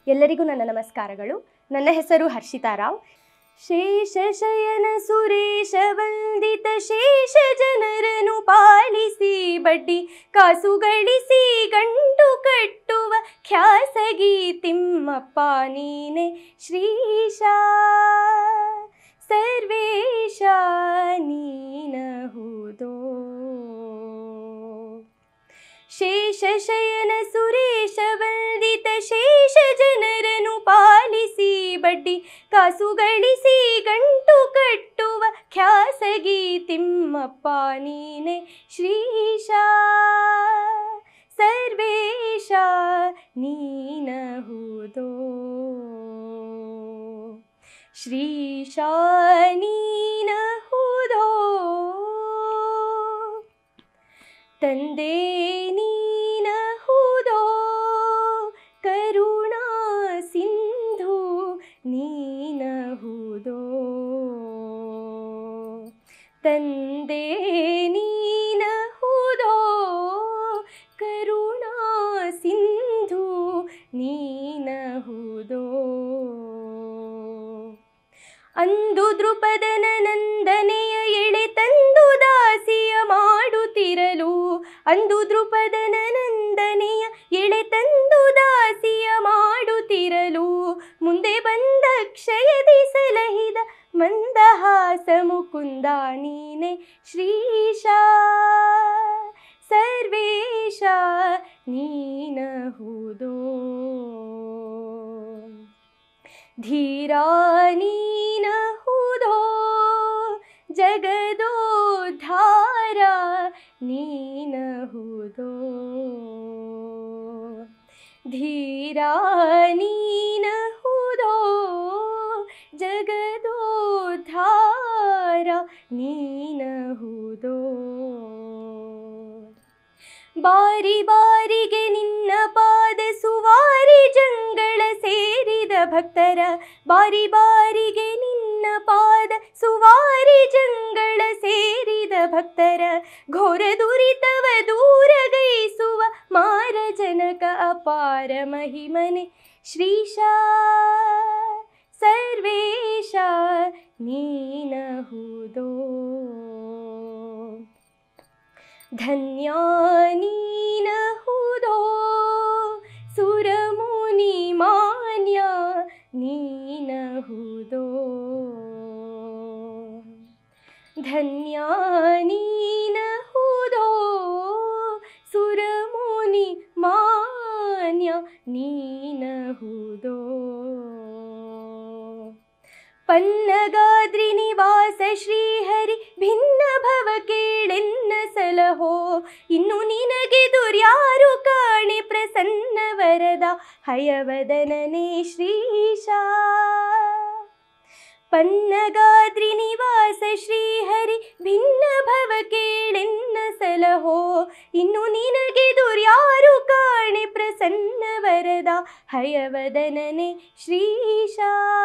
ಎಲ್ಲರಿಗೂ ನನ್ನ ನಮಸ್ಕಾರಗಳು ನನ್ನ ಹೆಸರು ಹರ್ಷಿತಾ ರಾವ್ ಶೇಷಶಯನ ಸುರೇಶ ವಂದಿತ ಶೇಷ ಜನರನ್ನು ಪಾಲಿಸಿ ಬಡ್ಡಿ ಕಾಸು ಗಳಿಸಿ ಗಂಟು ಕಟ್ಟುವ ಖ್ಯಾಸಗಿ ತಿಮ್ಮಪ್ಪ ನೀನೆ ಶ್ರೀಶ ಸರ್ವೇಶ ನೀನಹುದೋ ಶೇಷಶಯನ ಸುರೇಶ ವಂದಿತ ಶೇಷ ಜನರನ್ನು ಪಾಲಿಸಿ ಬಡ್ಡಿ ಕಾಸು ಗಳಿಸಿ ಗಂಟು ಕಟ್ಟುವ ಖ್ಯಾಸಗಿ ತಿಮ್ಮಪ್ಪ ನೀನೆ ಶ್ರೀಶ ಸರ್ವೇಶ ನೀನಹುದೋ ಶ್ರೀಶ ನೀನಹುದೋ ತಂದೆ ನೀನಹುದೋ ಕರುಣಾ ಸಿಂಧು ನೀನಹುದೋ ತಂದೆ ನೀನಹುದೋ ಕರುಣಾ ಸಿಂಧು ನೀನಹುದೋ ಅಂದು ದೃಪದನ ನಂದನೆಯ ಎಳೆ ತಂದು ದಾಸಿಯ ಮಾಡುತ್ತಿರಲು ಅಂದು ದೃಪದನ ನಂದನೆಯ ಎಳೆ ತಂದು ದಾಸಿಯ ಮಾಡುತ್ತಿರಲು ಮುಂದೆ ಬಂದ ಕ್ಷಯದಿ ಸಲಹಿದ ಮಂದಹಾಸ ಮುಕುಂದ ನೀನೆ ಶ್ರೀಶ ಸರ್ವೇಶ ನೀನಹುದೋ ಧೀರಾ ನೀನಹುದೋ ಜಗದೋದ್ಧಾರ ನೀನಹುದೋ ಧೀರಾ ನೀನಹುದೋ ಜಗದೋದ್ಧಾರ ನೀನಹುದೋ ಬಾರಿ ಬಾರಿಗೆ ನಿನ್ನ ಪಾದ ಸುವಾರಿ ಜಂಗಳ ಸೇರಿದ ಭಕ್ತರ ಬಾರಿ ಬಾರಿಗೆ ನಿನ್ನ ಪಾದ ಸುವಾರಿ ಜಂಗಳ ಸೇರಿದ ಭಕ್ತರ ಘೋರ ದುರಿತವ ದೂರಗೈಸುವ ಮಾರ ಜನಕ ಅಪಾರ ಮಹಿಮನೆ ಶ್ರೀಶ ಸರ್ವೇಶ ನೀನಹುದೋ ಧನ್ಯ ನೀನಹುದೋ ಸುರಮುನಿ ಮಾನ್ಯ ನೀನಹುದೋ ಧನ್ಯ ನೀನಹುದೋ ಸುರಮುನಿ ಮಾನ್ಯ ನೀನಹುದೋ ಪನ್ನಗಾದ್ರಿ ನಿವಾಸ ಶ್ರೀಹರಿ ಭಿನ್ನ ಭವ ಕೇಳೆನ್ನ ಸಲಹೋ ಇನ್ನು ನಿನಗೆ ದುರ್ಯಾರು ಕಾಣೆ ಪ್ರಸನ್ನ ವರದ ಹಯವದನನೇ ಶ್ರೀಶ ಪನ್ನಗಾದ್ರಿ ನಿವಾಸ ಶ್ರೀಹರಿ ಭಿನ್ನ ಭವ ಕೇಳೆನ್ನ ಸಲಹೋ ಇನ್ನು ನಿನಗೆ ದುರ್ಯಾರು ಕಾಣೆ ಪ್ರಸನ್ನ ವರದ ಹಯವದನನೆ ಶ್ರೀಶ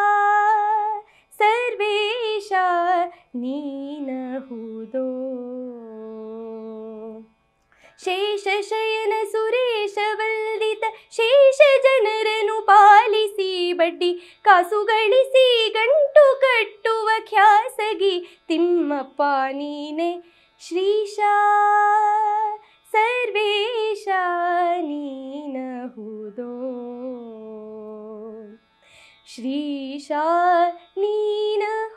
ಸರ್ವೇಶ ನೀನಹುದೋ ಶೇಷಶಯನ ಸುರೇಶ ವಂದಿತ ಶೇಷ ಜನರನ್ನು ಪಾಲಿಸಿ ಬಡ್ಡಿ ಕಾಸು ಗಳಿಸಿ ಗಂಟು ಕಟ್ಟುವ ಖ್ಯಾಸಗಿ ತಿಮ್ಮಪ್ಪ ನೀನೆ ಶ್ರೀಶ ಸರ್ವೇಶ ನೀನಹುದೋ ಶ್ರೀಶ ನೀನ